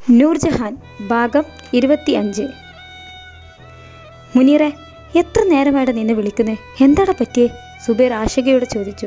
നൂർജഹാൻ ഭാഗം ഇരുപത്തിയഞ്ച് മുനീറെ എത്ര നേരമായിട്ട് നിന്നെ വിളിക്കുന്നേ എന്താടാ പറ്റിയേ സുബൈർ ആശങ്കയോടെ ചോദിച്ചു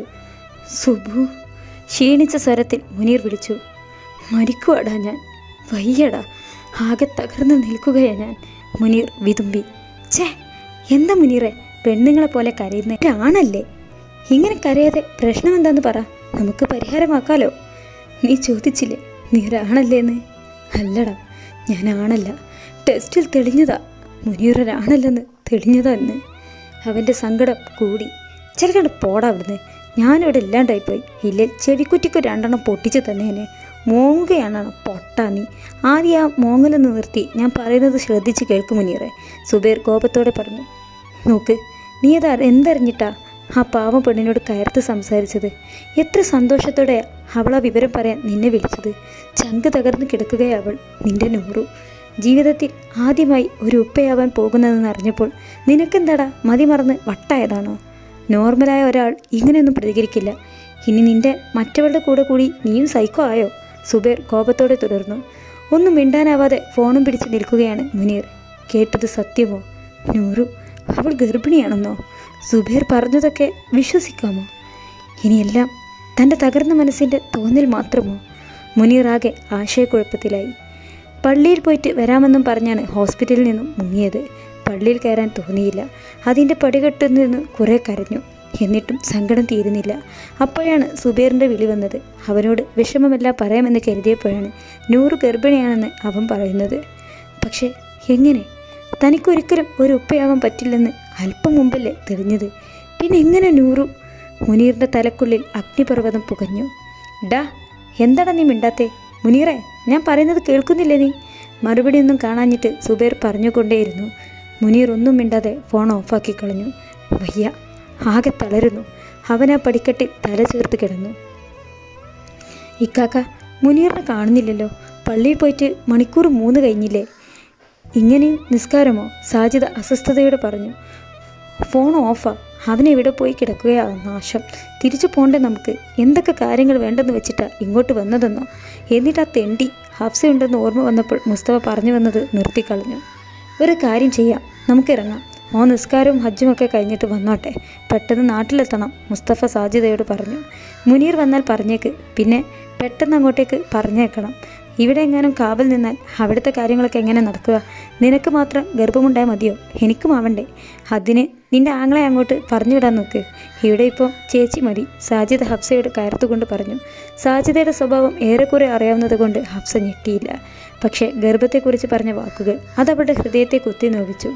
സുബു ക്ഷീണിച്ച സ്വരത്തിൽ മുനീർ വിളിച്ചു മരിക്കുവാടാ ഞാൻ വയ്യടാ ആകെ തകർന്ന് നിൽക്കുകയാ ഞാൻ മുനീർ വിതുമ്പി ഛേ എന്താ മുനീറെ പെണ്ണുങ്ങളെ പോലെ കരയുന്ന ആണല്ലേ ഇങ്ങനെ കരയാതെ പ്രശ്നം എന്താന്ന് പറ നമുക്ക് പരിഹാരമാക്കാലോ നീ ചോദിച്ചില്ലേ നീ ഒരാണല്ലേന്ന് അല്ലടാ ഞാനാണല്ല ടെസ്റ്റിൽ തെളിഞ്ഞതാ മുനീറൊരാണല്ലെന്ന് തെളിഞ്ഞതാ എന്ന് അവൻ്റെ സങ്കടം കൂടി ചെറുകണ്ട് പോടാ അവിടുന്ന് ഞാനിവിടെ ഇല്ലാണ്ടായിപ്പോയി ഇല്ലേ ചെവിക്കുറ്റിക്ക് രണ്ടെണ്ണം പൊട്ടിച്ച് തന്നേനെ മോങ്ങുകയാണ് പൊട്ടാ നീ ആദ്യം ആ മോങ്ങലൊന്ന് നിർത്തി ഞാൻ പറയുന്നത് ശ്രദ്ധിച്ച് കേൾക്കും മുനീറെ സുബൈർ കോപത്തോടെ പറഞ്ഞു നോക്ക് നീ അത് അറി- എന്തറിഞ്ഞിട്ടാ ആ പാവം പെണ്ണിനോട് കയർത്ത് സംസാരിച്ചത് എത്ര സന്തോഷത്തോടെ അവൾ ആ വിവരം പറയാൻ നിന്നെ വിളിച്ചത് ചങ്ക് തകർന്ന് കിടക്കുകയാ അവൾ നിന്റെ നൂറു ജീവിതത്തിൽ ആദ്യമായി ഒരു ഉപ്പയാവാൻ പോകുന്നതെന്ന് അറിഞ്ഞപ്പോൾ നിനക്കെന്താടാ മതി മറന്ന് വട്ടായതാണോ നോർമലായ ഒരാൾ ഇങ്ങനെയൊന്നും പ്രതികരിക്കില്ല ഇനി നിന്റെ മറ്റവളുടെ കൂടെ കൂടി നീയും സൈക്കോ ആയോ സുബൈർ കോപത്തോടെ തുടർന്നു ഒന്നും മിണ്ടാനാവാതെ ഫോണും പിടിച്ച് നിൽക്കുകയാണ് മുനീർ കേട്ടത് സത്യമോ നൂറു അവൾ ഗർഭിണിയാണെന്നോ സുബൈർ പറഞ്ഞതൊക്കെ വിശ്വസിക്കാമോ ഇനിയെല്ലാം തൻ്റെ തകർന്ന മനസ്സിൻ്റെ തോന്നൽ മാത്രമോ മുനീറാകെ ആശയക്കുഴപ്പത്തിലായി പള്ളിയിൽ പോയിട്ട് വരാമെന്നും പറഞ്ഞാണ് ഹോസ്പിറ്റലിൽ നിന്നും മുങ്ങിയത് പള്ളിയിൽ കയറാൻ തോന്നിയില്ല അതിൻ്റെ പടികെട്ടിൽ നിന്ന് കുറേ കരഞ്ഞു എന്നിട്ടും സങ്കടം തീരുന്നില്ല അപ്പോഴാണ് സുബൈറിൻ്റെ വിളി വന്നത് അവനോട് വിഷമമെല്ലാം പറയാമെന്ന് കരുതിയപ്പോഴാണ് നൂറ് ഗർഭിണിയാണെന്ന് അവൻ പറയുന്നത് പക്ഷേ എങ്ങനെ തനിക്കൊരിക്കലും ഒരു ഉപ്പയാവാൻ പറ്റില്ലെന്ന് അല്പം മുമ്പല്ലേ തെളിഞ്ഞത് പിന്നെ എങ്ങനെ നൂറു മുനീറിൻ്റെ തലക്കുള്ളിൽ അഗ്നിപർവ്വതം പുകഞ്ഞു ഡാ എന്താടാ നീ മിണ്ടാത്തേ മുനീറെ ഞാൻ പറയുന്നത് കേൾക്കുന്നില്ലേ നീ മറുപടിയൊന്നും കാണാഞ്ഞിട്ട് സുബൈർ പറഞ്ഞുകൊണ്ടേയിരുന്നു മുനീർ ഒന്നും മിണ്ടാതെ ഫോൺ ഓഫാക്കി കളഞ്ഞു വയ്യ ആകെ തളരുന്നു അവൻ ആ പടിക്കെട്ടിൽ തല ചേർത്ത് കിടന്നു ഇക്കാക്ക മുനീറിനെ കാണുന്നില്ലല്ലോ പള്ളിയിൽ പോയിട്ട് മണിക്കൂർ മൂന്ന് കഴിഞ്ഞില്ലേ ഇങ്ങനെയും നിസ്കാരമോ സാജിദ അസ്വസ്ഥതയോടെ പറഞ്ഞു ഫോൺ ഓഫാ അവനെവിടെ പോയി കിടക്കുകയാ നാശം തിരിച്ചു പോണ്ടേ നമുക്ക് എന്തൊക്കെ കാര്യങ്ങൾ വേണ്ടെന്ന് വെച്ചിട്ടാ ഇങ്ങോട്ട് വന്നതെന്നോ എന്നിട്ട് ആ തെണ്ടി ഹഫ്സയുണ്ടെന്ന് ഓർമ്മ വന്നപ്പോൾ മുസ്തഫ പറഞ്ഞു വന്നത് നിർത്തിക്കളഞ്ഞു ഒരു കാര്യം ചെയ്യാം നമുക്കിറങ്ങാം ഓ നിസ്കാരവും ഹജ്ജും ഒക്കെ കഴിഞ്ഞിട്ട് വന്നോട്ടെ പെട്ടെന്ന് നാട്ടിലെത്തണം മുസ്തഫ സാജിദയോട് പറഞ്ഞു മുനീർ വന്നാൽ പറഞ്ഞേക്ക് പിന്നെ പെട്ടെന്ന് അങ്ങോട്ടേക്ക് പറഞ്ഞേക്കണം ഇവിടെ എങ്ങാനും കാവൽ നിന്നാൽ അവിടുത്തെ കാര്യങ്ങളൊക്കെ എങ്ങനെ നടക്കുക നിനക്ക് മാത്രം ഗർഭമുണ്ടായാൽ മതിയോ എനിക്കും ആവണ്ടേ അതിന് നിന്റെ ആങ്ങളെ അങ്ങോട്ട് പറഞ്ഞു വിടാൻ നോക്ക് ഇവിടെ ഇപ്പോൾ ചേച്ചി മതി സാജിദ ഹഫ്സയോട് കയർത്തുകൊണ്ട് പറഞ്ഞു സാജിദയുടെ സ്വഭാവം ഏറെക്കുറെ അറിയാവുന്നത് കൊണ്ട് ഹഫ്സ ഞെട്ടിയില്ല പക്ഷേ ഗർഭത്തെക്കുറിച്ച് പറഞ്ഞ വാക്കുകൾ അതവളുടെ ഹൃദയത്തെ കുത്തി നോവിച്ചു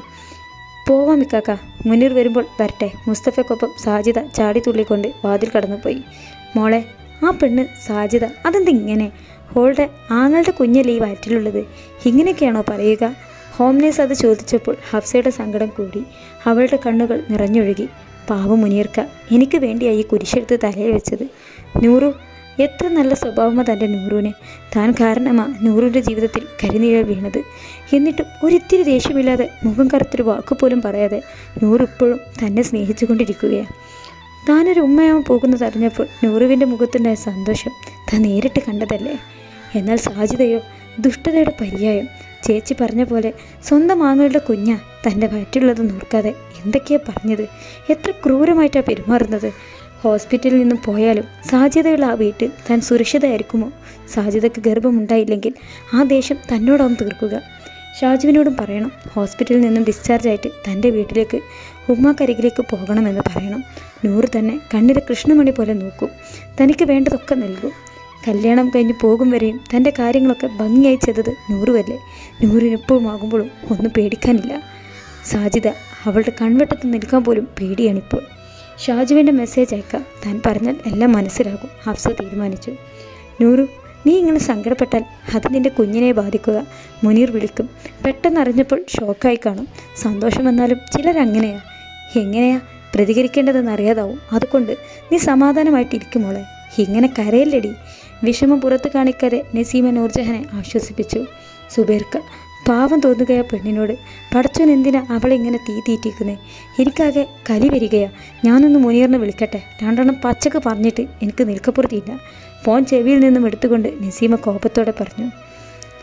പോവാം ഇക്കാക്ക മുനീർ വരുമ്പോൾ വരട്ടെ മുസ്തഫയ്ക്കൊപ്പം സാജിദ ചാടി തുള്ളിക്കൊണ്ട് വാതിൽ കടന്നുപോയി മോളെ ആ പെണ്ണ് സാജിദ അതെന്താ ഇങ്ങനെ ഓളുടെ ആങ്ങളുടെ കുഞ്ഞല്ലേ ഈ വയറ്റിലുള്ളത് ഇങ്ങനെയൊക്കെയാണോ പറയുക ഹോം നേഴ്സ് അത് ചോദിച്ചപ്പോൾ ഹഫ്സയുടെ സങ്കടം കൂടി അവളുടെ കണ്ണുകൾ നിറഞ്ഞൊഴുകി പാവം മുനീർക്ക എനിക്ക് വേണ്ടിയായി ഈ കുരിശെടുത്ത് തലയിൽ വെച്ചത് നൂറു എത്ര നല്ല സ്വഭാവമാണ് തൻ്റെ നൂറുവിന് താൻ കാരണമാ നൂറിൻ്റെ ജീവിതത്തിൽ കരിനീഴൽ വീണത് എന്നിട്ടും ഒരിത്തിരി ദേഷ്യമില്ലാതെ മുഖം കറുത്തൊരു വാക്കുപോലും പറയാതെ നൂറ് ഇപ്പോഴും തന്നെ സ്നേഹിച്ചു കൊണ്ടിരിക്കുകയാണ് താനൊരു ഉമ്മയാവാൻ പോകുന്നത് അറിഞ്ഞപ്പോൾ നൂറുവിൻ്റെ മുഖത്തുണ്ടായ സന്തോഷം താൻ നേരിട്ട് കണ്ടതല്ലേ എന്നാൽ സാജിതയോ ദുഷ്ടതയുടെ പര്യായം ചേച്ചി പറഞ്ഞ പോലെ സ്വന്തം ആങ്ങളുടെ കുഞ്ഞാ തൻ്റെ വയറ്റുള്ളത് നോർക്കാതെ എന്തൊക്കെയാ പറഞ്ഞത് എത്ര ക്രൂരമായിട്ടാണ് പെരുമാറുന്നത് ഹോസ്പിറ്റലിൽ നിന്നും പോയാലും സാധ്യതയുള്ള ആ വീട്ടിൽ താൻ സുരക്ഷിതയായിരിക്കുമോ സാധ്യതയ്ക്ക് ഗർഭമുണ്ടായില്ലെങ്കിൽ ആ ദേഷ്യം തന്നോടാവും തീർക്കുക ഷാജുവിനോടും പറയണം ഹോസ്പിറ്റലിൽ നിന്നും ഡിസ്ചാർജ് ആയിട്ട് തൻ്റെ വീട്ടിലേക്ക് ഉമ്മാക്കരികിലേക്ക് പോകണമെന്ന് പറയണം നൂറ് തന്നെ കണ്ണിലെ കൃഷ്ണമണി പോലെ നോക്കും തനിക്ക് വേണ്ടതൊക്കെ നൽകും കല്യാണം കഴിഞ്ഞ് പോകും വരെയും തൻ്റെ കാര്യങ്ങളൊക്കെ ഭംഗിയായി ചെയ്തത് നൂറുവല്ലേ നൂറിനെപ്പോഴും ആകുമ്പോഴും ഒന്നും പേടിക്കാനില്ല സാജിദ അവളുടെ കൺവെട്ടത്ത് നിൽക്കാൻ പോലും പേടിയാണിപ്പോൾ ഷാജുവിൻ്റെ മെസ്സേജ് അയക്കാം താൻ പറഞ്ഞാൽ എല്ലാം മനസ്സിലാകും ഹഫ്സ തീരുമാനിച്ചു നൂറു നീ ഇങ്ങനെ സങ്കടപ്പെട്ടാൽ അത് നിന്റെ കുഞ്ഞിനെ ബാധിക്കുക മുനീർ വിളിക്കും പെട്ടെന്ന് അറിഞ്ഞപ്പോൾ ഷോക്കായി കാണും സന്തോഷം വന്നാലും ചിലരങ്ങനെയാ എങ്ങനെയാ പ്രതികരിക്കേണ്ടതെന്ന് അറിയാതാവും അതുകൊണ്ട് നീ സമാധാനമായിട്ടിരിക്കും മോളെ ഇങ്ങനെ കരയല്ലടി വിഷമം പുറത്തു കാണിക്കാതെ നസീമ നൂർജഹാനെ ആശ്വസിപ്പിച്ചു സുബൈർക്ക പാവം തോന്നുകയാ പെണ്ണിനോട് പടച്ചോൻ എന്തിനാ അവളെ ഇങ്ങനെ തീ തീറ്റിക്കുന്നേ എനിക്കാകെ കലി വരികയാ ഞാനൊന്ന് മുനീറിനെ വിളിക്കട്ടെ രണ്ടെണ്ണം പച്ചക്ക് പറഞ്ഞിട്ട് എനിക്ക് നിൽക്കപ്പുറത്തില്ല ഫോൺ ചെവിയിൽ നിന്നും എടുത്തുകൊണ്ട് നസീമ കോപത്തോടെ പറഞ്ഞു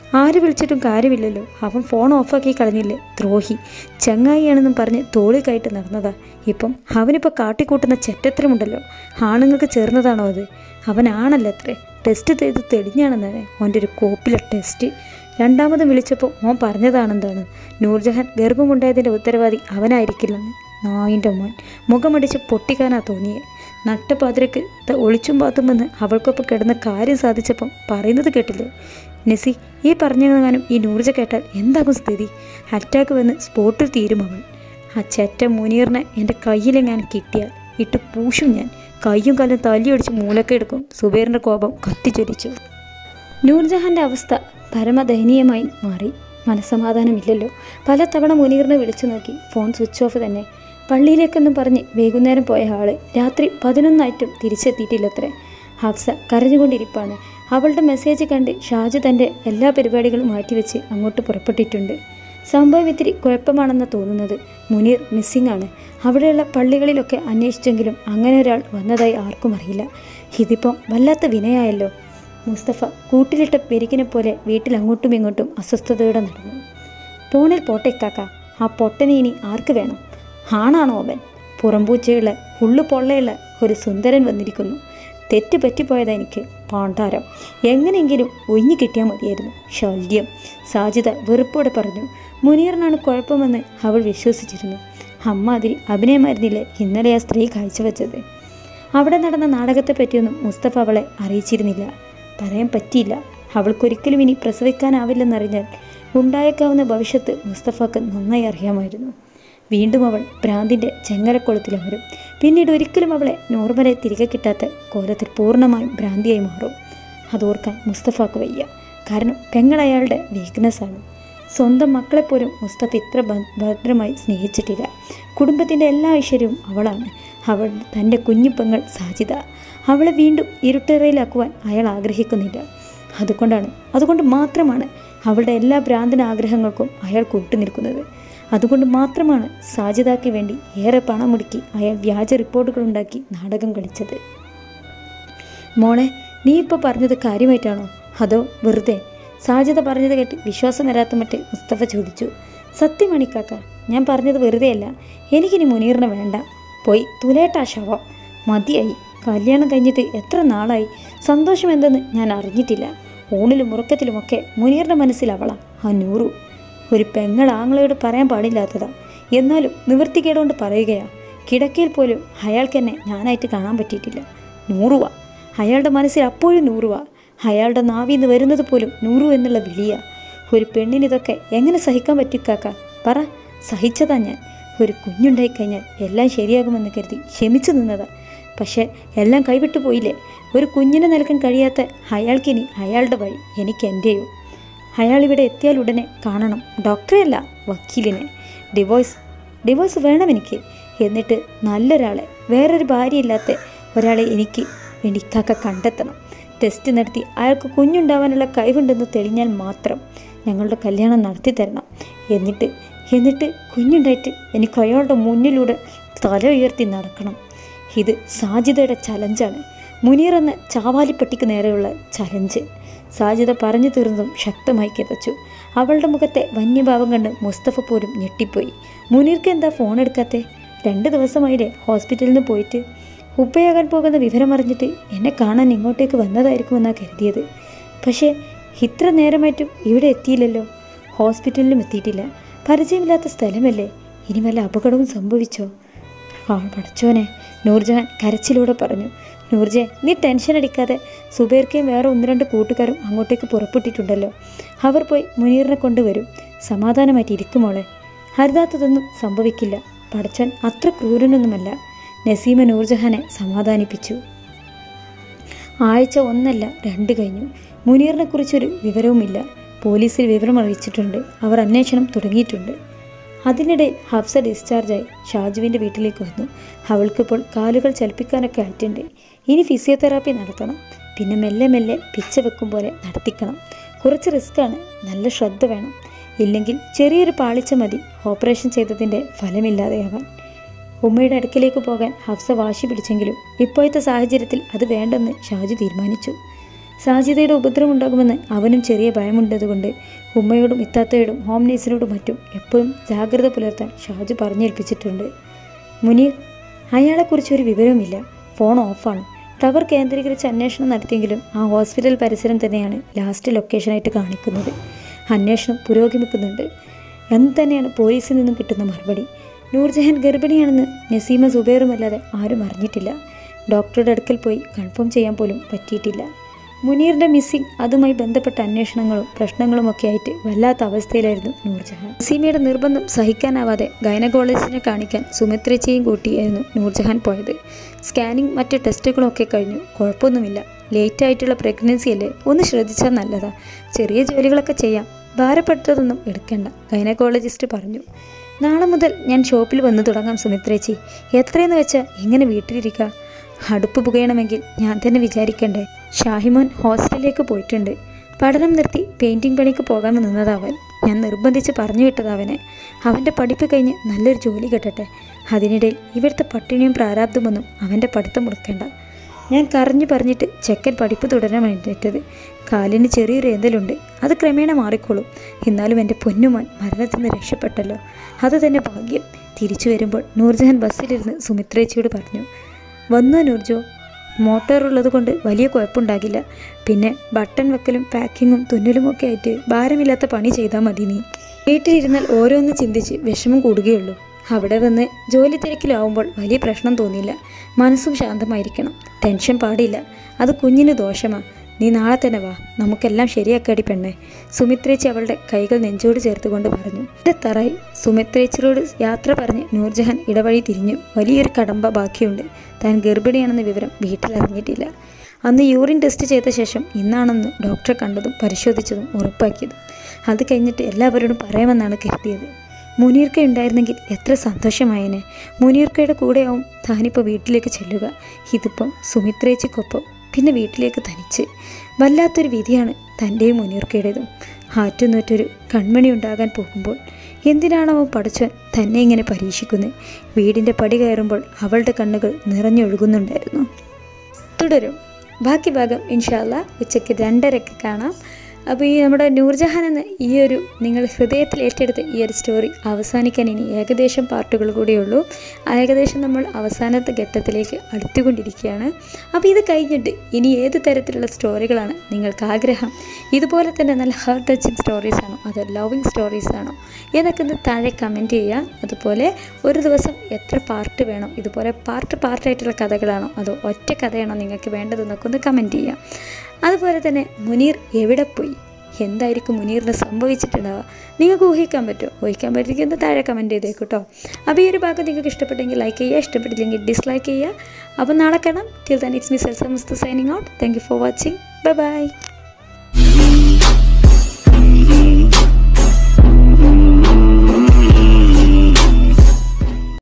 ആര് വിളിച്ചിട്ടും കാര്യമില്ലല്ലോ അവൻ ഫോൺ ഓഫാക്കി കളഞ്ഞില്ലേ ദ്രോഹി ചങ്ങായിയാണെന്നും പറഞ്ഞ് തോളി കയറ്റി നടന്നതാ ഇപ്പം അവനിപ്പോൾ കാട്ടിക്കൂട്ടുന്ന ചെറ്റത്തരമുണ്ടല്ലോ ആണുങ്ങൾക്ക് ചേർന്നതാണോ അത് അവനാണല്ലോ അത്രേ ടെസ്റ്റ് ചെയ്ത് തെളിഞ്ഞാണെന്നാണ് ഓൻ്റെ ഒരു കോപ്പിലെ ടെസ്റ്റ് രണ്ടാമത് വിളിച്ചപ്പോൾ ഓൻ പറഞ്ഞതാണെന്താണ് നൂർജഹാൻ ഗർഭമുണ്ടായതിൻ്റെ ഉത്തരവാദി അവനായിരിക്കില്ലെന്ന് നായിൻ്റെ മോൻ മുഖമടിച്ച് പൊട്ടിക്കാനാ തോന്നിയേ നട്ടപാതിരക്ക് ത ഒളിച്ചും പാത്തും വന്ന് അവൾക്കൊപ്പം കിടന്ന് കാര്യം സാധിച്ചപ്പം പറയുന്നത് കേട്ടില്ലേ നെസി ഈ പറഞ്ഞെങ്ങാനും ഈ നൂർജ കേട്ടാൽ എന്താകും സ്ഥിതി അറ്റാക്ക് വന്ന് സ്പോട്ടിൽ തീരും അവൾ ആ ചെറ്റ മുനീറിനെ എൻ്റെ കയ്യിലെങ്ങാനും കിട്ടിയാൽ ഇട്ട് പൂശും ഞാൻ കയ്യും കാലും തല്ലിയൊടിച്ച് മൂലക്കെ എടുക്കും സുബൈറിൻ്റെ കോപം കത്തിച്ചൊലിച്ചു നൂർജഹാൻ്റെ അവസ്ഥ പരമദയനീയമായി മാറി മനസ്സമാധാനമില്ലല്ലോ പലതവണ മുനീറിനെ വിളിച്ചു നോക്കി ഫോൺ സ്വിച്ച് ഓഫ് തന്നെ പള്ളിയിലേക്കെന്നും പറഞ്ഞ് വൈകുന്നേരം പോയ ആള് രാത്രി പതിനൊന്നായിട്ടും തിരിച്ചെത്തിയിട്ടില്ലത്രേ ഹഫ്സ കരഞ്ഞുകൊണ്ടിരിപ്പാണ് അവളുടെ മെസ്സേജ് കണ്ട് ഷാജു തൻ്റെ എല്ലാ പരിപാടികളും മാറ്റിവെച്ച് അങ്ങോട്ട് പുറപ്പെട്ടിട്ടുണ്ട് സംഭവം ഇത്തിരി കുഴപ്പമാണെന്ന് തോന്നുന്നത് മുനീർ മിസ്സിംഗ് ആണ് അവിടെയുള്ള പള്ളികളിലൊക്കെ അന്വേഷിച്ചെങ്കിലും അങ്ങനെ ഒരാൾ വന്നതായി ആർക്കും അറിയില്ല ഇതിപ്പം വല്ലാത്ത വിനയായല്ലോ മുസ്തഫ കൂട്ടിലിട്ട പെരുകിനെ പോലെ വീട്ടിൽ അങ്ങോട്ടും ഇങ്ങോട്ടും അസ്വസ്ഥതയോടെ നടന്നു ഫോണിൽ പോട്ടേക്കാക്ക ആ പൊട്ടനെ ഇനി ആർക്ക് വേണം ആണാണോ അവൻ പുറംപൂച്ചയുള്ള ഉള്ളു പൊള്ളയുള്ള ഒരു സുന്ദരൻ വന്നിരിക്കുന്നു തെറ്റ് പറ്റിപ്പോയതാ എനിക്ക് പാണ്ടാരം എങ്ങനെയെങ്കിലും ഒഴിഞ്ഞു കിട്ടിയാൽ മതിയായിരുന്നു ശല്യം സാജിത വെറുപ്പോടെ പറഞ്ഞു മുനീറിനാണ് കുഴപ്പമെന്ന് അവൾ വിശ്വസിച്ചിരുന്നു അമ്മ അതിൽ അഭിനയമായിരുന്നില്ലേ ഇന്നലെ ആ സ്ത്രീ കാഴ്ചവെച്ചത് അവിടെ നടന്ന നാടകത്തെ പറ്റിയൊന്നും മുസ്തഫ അവളെ അറിയിച്ചിരുന്നില്ല പറയാൻ പറ്റിയില്ല അവൾക്കൊരിക്കലും ഇനി പ്രസവിക്കാനാവില്ലെന്നറിഞ്ഞാൽ ഉണ്ടായേക്കാവുന്ന ഭവിഷ്യത്ത് മുസ്തഫക്ക് നന്നായി അറിയാമായിരുന്നു വീണ്ടും അവൾ ഭ്രാന്തിൻ്റെ ചെങ്ങലക്കുളത്തിലമരും പിന്നീട് ഒരിക്കലും അവളെ നോർമലായി തിരികെ കിട്ടാത്ത കോലത്തിൽ പൂർണ്ണമായും ഭ്രാന്തിയായി മാറും അതോർക്കാൻ മുസ്തഫാക്ക് വയ്യ കാരണം പെങ്ങൾ അയാളുടെ വീക്ക്നെസ്സാണ് സ്വന്തം മക്കളെപ്പോലും മുസ്തഫ ഇത്ര ഭ- ഭദ്രമായി സ്നേഹിച്ചിട്ടില്ല കുടുംബത്തിൻ്റെ എല്ലാ ഐശ്വര്യവും അവളാണ് അവൾ തൻ്റെ കുഞ്ഞു പെങ്ങൾ സാജിത അവളെ വീണ്ടും ഇരുട്ടറയിലാക്കുവാൻ അയാൾ ആഗ്രഹിക്കുന്നില്ല അതുകൊണ്ടാണ് അതുകൊണ്ട് മാത്രമാണ് അവളുടെ എല്ലാ ഭ്രാന്തന ആഗ്രഹങ്ങൾക്കും അയാൾ കൂട്ടുനിൽക്കുന്നത് അതുകൊണ്ട് മാത്രമാണ് സാജിദാക്ക് വേണ്ടി ഏറെ പണം മുടക്കി അയാൾ വ്യാജ റിപ്പോർട്ടുകൾ ഉണ്ടാക്കി നാടകം കളിച്ചത് മോളെ നീ ഇപ്പോൾ പറഞ്ഞത് കാര്യമായിട്ടാണോ അതോ വെറുതെ സാജിത പറഞ്ഞത് കേട്ട് വിശ്വാസം വരാത്ത മട്ടിൽ മുസ്തഫ ചോദിച്ചു സത്യമണിക്കാക്ക ഞാൻ പറഞ്ഞത് വെറുതെയല്ല എനിക്കിനി മുനീറിനെ വേണ്ട പോയി തുലേട്ട ശവം മതിയായി കല്യാണം കഴിഞ്ഞിട്ട് എത്ര നാളായി സന്തോഷം എന്തെന്ന് ഞാൻ അറിഞ്ഞിട്ടില്ല ഊണിലും ഉറക്കത്തിലുമൊക്കെ മുനീറിൻ്റെ മനസ്സിൽ അവളാ ആ നൂറു ഒരു പെങ്ങൾ ആങ്ങളയോട് പറയാൻ പാടില്ലാത്തതാ എന്നാലും നിവൃത്തികേടുകൊണ്ട് പറയുകയാ കിടക്കയിൽ പോലും അയാൾക്കെന്നെ ഞാനായിട്ട് കാണാൻ പറ്റിയിട്ടില്ല നൂറുവ അയാളുടെ മനസ്സിൽ അപ്പോഴും നൂറുവ അയാളുടെ നാവിൽ നിന്ന് വരുന്നത് പോലും നൂറു എന്നുള്ള വിളിയ ഒരു പെണ്ണിന് ഇതൊക്കെ എങ്ങനെ സഹിക്കാൻ പറ്റും കാക്ക പറ സഹിച്ചതാ ഞാൻ ഒരു കുഞ്ഞുണ്ടായി കഴിഞ്ഞാൽ എല്ലാം ശരിയാകുമെന്ന് കരുതി ക്ഷമിച്ചു നിന്നതാ പക്ഷേ എല്ലാം കൈവിട്ടു പോയില്ലേ ഒരു കുഞ്ഞിനെ നൽകാൻ കഴിയാത്ത അയാൾക്കിനി അയാളുടെ വഴി എനിക്ക് എൻ്റെയോ അയാൾ ഇവിടെ എത്തിയാൽ ഉടനെ കാണണം ഡോക്ടറെ അല്ല വക്കീലിനെ ഡിവോഴ്സ് ഡിവോഴ്സ് വേണം എനിക്ക് എന്നിട്ട് നല്ലൊരാളെ വേറൊരു ഭാര്യയില്ലാത്ത ഒരാളെ എനിക്ക് വേണ്ടി കാക്ക കണ്ടെത്തണം ടെസ്റ്റ് നടത്തി അയാൾക്ക് കുഞ്ഞുണ്ടാവാനുള്ള കഴിവുണ്ടെന്ന് തെളിഞ്ഞാൽ മാത്രം ഞങ്ങളുടെ കല്യാണം നടത്തി തരണം എന്നിട്ട് എന്നിട്ട് കുഞ്ഞുണ്ടായിട്ട് എനിക്ക് അയാളുടെ മുന്നിലൂടെ തല ഉയർത്തി നടക്കണം ഇത് സാജിദയുടെ ചലഞ്ചാണ് മുനീർ എന്ന ചാവാലിപ്പട്ടിക്ക് നേരെയുള്ള ചലഞ്ച് സാജിദ പറഞ്ഞു തീർന്നതും ശക്തമായി കിതച്ചു അവളുടെ മുഖത്തെ വന്യഭാവം കണ്ട് മുസ്തഫ പോലും ഞെട്ടിപ്പോയി മുനീർക്ക് എന്താ ഫോൺ എടുക്കാത്തെ രണ്ട് ദിവസമായില്ലേ ഹോസ്പിറ്റലിൽ നിന്ന് പോയിട്ട് ഉപ്പയാകാൻ പോകുന്ന വിവരം അറിഞ്ഞിട്ട് എന്നെ കാണാൻ ഇങ്ങോട്ടേക്ക് വന്നതായിരിക്കുമെന്നാണ് കരുതിയത് പക്ഷേ ഇത്ര നേരമായിട്ടും ഇവിടെ എത്തിയില്ലല്ലോ ഹോസ്പിറ്റലിലും എത്തിയിട്ടില്ല പരിചയമില്ലാത്ത സ്ഥലമല്ലേ ഇനി വല്ല അപകടവും സംഭവിച്ചോ ആ പഠിച്ചോനെ നൂർജഹാൻ കരച്ചിലൂടെ പറഞ്ഞു നൂർജെ നീ ടെൻഷൻ അടിക്കാതെ സുബൈർക്കയും വേറെ ഒന്ന് രണ്ട് കൂട്ടുകാരും അങ്ങോട്ടേക്ക് പുറപ്പെട്ടിട്ടുണ്ടല്ലോ അവർ പോയി മുനീറിനെ കൊണ്ടുവരും സമാധാനമായിട്ട് ഇരിക്കുമോളെ ഹരിതാത്തതൊന്നും സംഭവിക്കില്ല പഠിച്ചാൻ അത്ര ക്രൂരനൊന്നുമല്ല നസീമ നൂർജഹാനെ സമാധാനിപ്പിച്ചു ആഴ്ച ഒന്നല്ല രണ്ട് കഴിഞ്ഞു മുനീറിനെ കുറിച്ചൊരു വിവരവുമില്ല പോലീസിൽ വിവരം അറിയിച്ചിട്ടുണ്ട് അവർ അന്വേഷണം തുടങ്ങിയിട്ടുണ്ട് അതിനിടെ ഹഫ്സ ഡിസ്ചാർജായി ഷാജുവിൻ്റെ വീട്ടിലേക്ക് വന്നു അവൾക്കിപ്പോൾ കാലുകൾ ചലിപ്പിക്കാനൊക്കെ ആയിട്ടുണ്ട് ഇനി ഫിസിയോതെറാപ്പി നടത്തണം പിന്നെ മെല്ലെ മെല്ലെ പിച്ച വെക്കും പോലെ നടത്തിക്കണം കുറച്ച് റിസ്ക്കാണ് നല്ല ശ്രദ്ധ വേണം ഇല്ലെങ്കിൽ ചെറിയൊരു പാളിച്ച മതി ഓപ്പറേഷൻ ചെയ്തതിൻ്റെ ഫലമില്ലാതെയാവാൻ ഉമ്മയുടെ അടുക്കിലേക്ക് പോകാൻ ഹഫ്സ വാശി പിടിച്ചെങ്കിലും ഇപ്പോഴത്തെ സാഹചര്യത്തിൽ അത് വേണ്ടെന്ന് ഷാജു തീരുമാനിച്ചു സാജിതയുടെ ഉപദ്രവമുണ്ടാകുമെന്ന് അവനും ചെറിയ ഭയമുണ്ടതുകൊണ്ട് ഉമ്മയോടും ഇത്താത്തയോടും ഹോം നേഴ്സിനോടും മറ്റും എപ്പോഴും ജാഗ്രത പുലർത്താൻ ഷാജു പറഞ്ഞേൽപ്പിച്ചിട്ടുണ്ട് മുനീർ അയാളെക്കുറിച്ച് ഒരു വിവരവുമില്ല ഫോൺ ഓഫാണ് ടവർ കേന്ദ്രീകരിച്ച് അന്വേഷണം നടത്തിയെങ്കിലും ആ ഹോസ്പിറ്റൽ പരിസരം തന്നെയാണ് ലാസ്റ്റ് ലൊക്കേഷനായിട്ട് കാണിക്കുന്നത് അന്വേഷണം പുരോഗമിക്കുന്നുണ്ട് എന്ന് തന്നെയാണ് പോലീസിൽ നിന്നും കിട്ടുന്ന മറുപടി നൂർജഹാൻ ഗർഭിണിയാണെന്ന് നസീമ സുബൈറുമല്ലാതെ ആരും അറിഞ്ഞിട്ടില്ല ഡോക്ടറുടെ അടുക്കൽ പോയി കൺഫേം ചെയ്യാൻ പോലും പറ്റിയിട്ടില്ല മുനീറിൻ്റെ മിസ്സിംഗ് അതുമായി ബന്ധപ്പെട്ട അന്വേഷണങ്ങളും പ്രശ്നങ്ങളുമൊക്കെ ആയിട്ട് വല്ലാത്ത അവസ്ഥയിലായിരുന്നു നൂർജഹാൻ നസീമയുടെ നിർബന്ധം സഹിക്കാനാവാതെ ഗൈനക്കോളജിസ്റ്റിനെ കാണിക്കാൻ സുമിത്രച്ചയും കൂട്ടിയായിരുന്നു നൂർജഹാൻ പോയത് സ്കാനിങ് മറ്റ് ടെസ്റ്റുകളൊക്കെ കഴിഞ്ഞു കുഴപ്പമൊന്നുമില്ല ലേറ്റ് ആയിട്ടുള്ള പ്രഗ്നൻസി അല്ലേ ഒന്ന് ശ്രദ്ധിച്ചാൽ നല്ലതാ ചെറിയ ജോലികളൊക്കെ ചെയ്യാം ഭാരപ്പെട്ടതൊന്നും എടുക്കണ്ട ഗൈനക്കോളജിസ്റ്റ് പറഞ്ഞു നാളെ മുതൽ ഞാൻ ഷോപ്പിൽ വന്ന് തുടങ്ങാം സുമിത്രേച്ചി എത്രയെന്ന് വെച്ചാൽ ഇങ്ങനെ വീട്ടിലിരിക്കുക അടുപ്പ് പുകയണമെങ്കിൽ ഞാൻ തന്നെ വിചാരിക്കണ്ടേ ഷാഹിമോൻ ഹോസ്റ്റലിലേക്ക് പോയിട്ടുണ്ട് പഠനം നിർത്തി പെയിൻറ്റിംഗ് പണിക്ക് പോകാൻ നിന്നതവൻ ഞാൻ നിർബന്ധിച്ച് പറഞ്ഞു വിട്ടതവനെ അവൻ്റെ പഠിപ്പ് കഴിഞ്ഞ് നല്ലൊരു ജോലി കിട്ടട്ടെ അതിനിടയിൽ ഇവിടുത്തെ പട്ടിണിയും പ്രാരാബ്ദമൊന്നും അവൻ്റെ പഠിത്തം മുടക്കേണ്ട ഞാൻ കരഞ്ഞു പറഞ്ഞിട്ട് ചെക്കൻ പഠിപ്പ് തുടരാൻ വേണ്ടിയിട്ടത് കാലിന് ചെറിയൊരു ഏന്തലുണ്ട് അത് ക്രമേണ മാറിക്കോളും എന്നാലും എൻ്റെ പൊന്നുമോൻ മരണത്തിൽ നിന്ന് രക്ഷപ്പെട്ടല്ലോ അത് തന്നെ ഭാഗ്യം തിരിച്ചു വരുമ്പോൾ നൂർജഹാൻ ബസ്സിലിരുന്ന് സുമിത്രേച്ചിയോട് പറഞ്ഞു വന്നോ നൂർജോ മോട്ടോർ ഉള്ളത് കൊണ്ട് വലിയ കുഴപ്പമുണ്ടാകില്ല പിന്നെ ബട്ടൺ വെക്കലും പാക്കിങ്ങും തുന്നലും ഒക്കെ ആയിട്ട് ഭാരമില്ലാത്ത പണി ചെയ്താൽ മതി നീ വീട്ടിലിരുന്നാൽ ഓരോന്ന് ചിന്തിച്ച് വിഷമം കൂടുകയുള്ളൂ അവിടെ വന്ന് ജോലി തിരക്കിലാവുമ്പോൾ വലിയ പ്രശ്നം തോന്നില്ല മനസ്സും ശാന്തമായിരിക്കണം ടെൻഷൻ പാടില്ല അത് കുഞ്ഞിന് ദോഷമാ നീ നാളെ തന്നെ വാ നമുക്കെല്ലാം ശരിയാക്കാടി പെണ്ണെ സുമിത്രേച്ചി അവളുടെ കൈകൾ നെഞ്ചോട് ചേർത്തുകൊണ്ട് പറഞ്ഞു എൻ്റെ തറായി സുമിത്രേച്ചിയോട് യാത്ര പറഞ്ഞ് നൂർജഹാൻ ഇടവഴി തിരിഞ്ഞു വലിയൊരു കടമ്പ ബാക്കിയുണ്ട് താൻ ഗർഭിണിയാണെന്ന വിവരം വീട്ടിൽ അറിഞ്ഞിട്ടില്ല അന്ന് യൂറിൻ ടെസ്റ്റ് ചെയ്ത ശേഷം ഇന്നാണെന്ന് ഡോക്ടറെ കണ്ടതും പരിശോധിച്ചതും ഉറപ്പാക്കിയതും അത് കഴിഞ്ഞിട്ട് എല്ലാവരോടും പറയാമെന്നാണ് കരുതിയത് മുനീർക്ക ഉണ്ടായിരുന്നെങ്കിൽ എത്ര സന്തോഷമായേനെ മുനീർക്കയുടെ കൂടെയാവും താനിപ്പോൾ വീട്ടിലേക്ക് ചെല്ലുക ഇതിപ്പം സുമിത്രേച്ചിക്കൊപ്പം പിന്നെ വീട്ടിലേക്ക് തനിച്ച് വല്ലാത്തൊരു വിധിയാണ് തൻ്റെയും മുനീർക്കയുടേതും ആറ്റുനോറ്റൊരു കൺമണി ഉണ്ടാകാൻ പോകുമ്പോൾ എന്തിനാണവൻ പഠിച്ചവൻ തന്നെ ഇങ്ങനെ പരീക്ഷിക്കുന്നത് വീടിൻ്റെ പടി കയറുമ്പോൾ അവളുടെ കണ്ണുകൾ നിറഞ്ഞൊഴുകുന്നുണ്ടായിരുന്നു തുടരും ബാക്കി ഭാഗം ഇൻഷാല്ല ഉച്ചയ്ക്ക് രണ്ടരക്ക് കാണാം അപ്പോൾ ഈ നമ്മുടെ നൂർജഹാൻ എന്ന ഈ ഒരു നിങ്ങൾ ഹൃദയത്തിൽ ഏറ്റെടുത്ത ഈ ഒരു സ്റ്റോറി അവസാനിക്കാൻ ഇനി ഏകദേശം പാർട്ടുകൾ കൂടിയുള്ളൂ ഏകദേശം നമ്മൾ അവസാനത്തെ ഘട്ടത്തിലേക്ക് അടുത്തുകൊണ്ടിരിക്കുകയാണ് അപ്പോൾ ഇത് കഴിഞ്ഞിട്ട് ഇനി ഏത് തരത്തിലുള്ള സ്റ്റോറികളാണ് നിങ്ങൾക്ക് ആഗ്രഹം ഇതുപോലെ തന്നെ നല്ല ഹാർട്ട് ടച്ചിങ് സ്റ്റോറീസ് ആണോ അതോ ലവിങ് സ്റ്റോറീസ് ആണോ എന്നൊക്കെ ഒന്ന് താഴെ കമൻറ്റ് ചെയ്യുക അതുപോലെ ഒരു ദിവസം എത്ര പാർട്ട് വേണം ഇതുപോലെ പാർട്ട് പാർട്ടായിട്ടുള്ള കഥകളാണോ അതോ ഒറ്റ കഥയാണോ നിങ്ങൾക്ക് വേണ്ടതെന്നൊക്കെ ഒന്ന് കമൻറ്റ് ചെയ്യാം അതുപോലെ തന്നെ മുനീർ എവിടെ പോയി എന്തായിരിക്കും മുനീറിന് സംഭവിച്ചിട്ടുണ്ടാവുക നിങ്ങൾക്ക് ഊഹിക്കാൻ പറ്റുമോ ഊഹിക്കാൻ പറ്റിയെന്ന് താഴെ കമൻറ്റ് ചെയ്തേക്കും കേട്ടോ അപ്പോൾ ഈ ഒരു ഭാഗം നിങ്ങൾക്ക് ഇഷ്ടപ്പെട്ടെങ്കിൽ ലൈക്ക് ചെയ്യുക ഇഷ്ടപ്പെട്ടില്ലെങ്കിൽ ഡിസ്ലൈക്ക് ചെയ്യുക അപ്പോൾ നാളെ കാണാം till the next Miss Elsa Musthu signing out thank you for watching bye by